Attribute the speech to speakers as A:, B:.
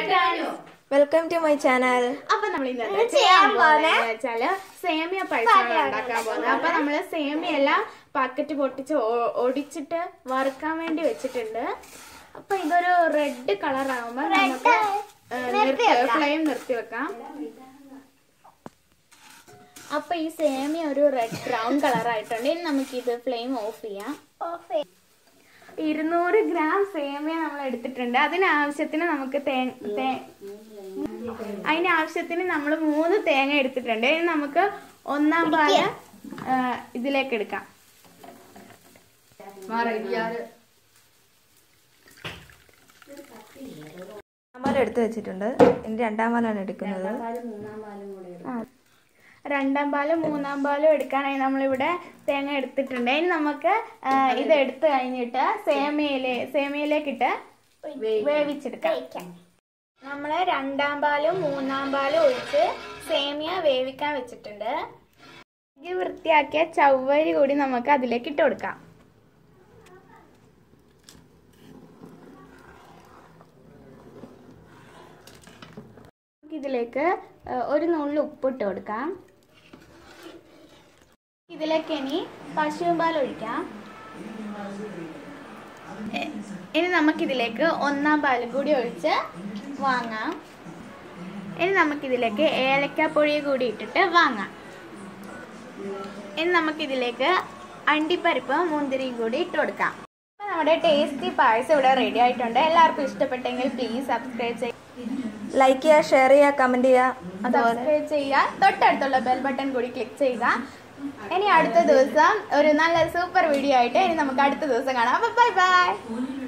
A: Ranu
B: welcome to my channel
A: അപ്പൊ നമ്മൾ ഇന്നത്തെ
C: ഇന്ന്
A: ചെയ്യാൻ
C: ചെയ്യാൻ
A: പോകുന്നത്
C: പോകുന്നെ
A: വെച്ചാല് സേമിയ പായസമാണ് ഉണ്ടാക്കാൻ പോകുന്നത് അപ്പൊ നമ്മള് സേമിയ എല്ലാം പാക്കറ്റ് പൊട്ടിച്ച് ഒ- ഒടിച്ചിട്ട് വറുക്കാൻ വേണ്ടി വെച്ചിട്ടുണ്ട് അപ്പൊ ഇതൊരു റെഡ് കളർ ആകുമ്പോ നമുക്ക്
C: നിർത്തി വെക്കാം.
A: ഫ്ലെയിം നിർത്തി വെക്കാം അപ്പൊ ഈ സേമിയ ഒരു റെഡ് ബ്രൗൺ കളർ ആയിട്ടുണ്ട് ഇനി നമുക്ക് ഇത് ഫ്ലെയിം ഓഫ് ചെയ്യാം ഇരുന്നൂറ് ഗ്രാം സേമിയ നമ്മൾ എടുത്തിട്ടുണ്ട് അതിനാവശ്യത്തിന് നമുക്ക് തേ തേ- അതിന് ആവശ്യത്തിന് നമ്മൾ മൂന്ന് തേങ്ങ എടുത്തിട്ടുണ്ട് ഇനി നമുക്ക് ഒന്നാം പാല് ആ, ഇതിലേക്ക് എടുക്കാം
B: പാൽ എടുത്ത് വെച്ചിട്ടുണ്ട് ഇനി രണ്ടാം പാലാണ് എടുക്കുന്നത്
A: രണ്ടാം പാലും മൂന്നാം പാലും എടുക്കാനായി നമ്മളിവിടെ തേങ്ങ എടുത്തിട്ടുണ്ട് ഇനി നമുക്ക് ആ, ഇത് എടുത്തു കഴിഞ്ഞിട്ട് സേമിയയിലെ സേമിയയിലേക്കിട്ട് വേവിച്ചെടുക്കാം നമ്മള് രണ്ടാം പാലും മൂന്നാം പാലും ഒഴിച്ച് സേമിയ വേവിക്കാൻ വെച്ചിട്ടുണ്ട് ഇത് വൃത്തിയാക്കിയ ചവ്വരി കൂടി നമുക്ക് അതിലേക്ക് ഇട്ട് കൊടുക്കാം ഇതിലേക്ക് ഏഹ്, ഒരു നുള്ളി ഉപ്പിട്ട് കൊടുക്കാം ഇതിലേക്ക് ഇനി പശുപാൽ ഒഴിക്കാം എ- ഇനി നമുക്കിതിലേക്ക് ഒന്നാം പാലും കൂടി ഒഴിച്ച് വാങ്ങാം ഇനി നമുക്കിതിലേക്ക് ഏലക്കാപ്പൊടി കൂടി ഇട്ടിട്ട് വാങ്ങാം ഇനി നമുക്കിതിലേക്ക് അണ്ടിപ്പരിപ്പ് മുന്തിരിയും കൂടി ഇട്ട് കൊടുക്കാം അപ്പൊ നമ്മുടെ ടേസ്റ്റി പായസം ഇവിടെ റെഡി ആയിട്ടുണ്ട് എല്ലാവർക്കും ഇഷ്ടപ്പെട്ടെങ്കിൽ പ്ലീസ് സബ്സ്ക്രൈബ് ചെയ്യുക
B: ലൈക്ക് ചെയ്യുക ഷെയർ ചെയ്യുക കമന്റ് ചെയ്യുക അതുപോലെ
A: സബ്സ്ക്രൈബ് ചെയ്യുക തൊട്ടടുത്തുള്ള ബെൽ ബട്ടൺ കൂടി ക്ലിക്ക് ചെയ്യുക ഇനി അടുത്ത ദിവസം ഒരു നല്ല സൂപ്പർ വീഡിയോ ആയിട്ട് ഇനി നമുക്ക് അടുത്ത ദിവസം കാണാം ബൈ ബൈ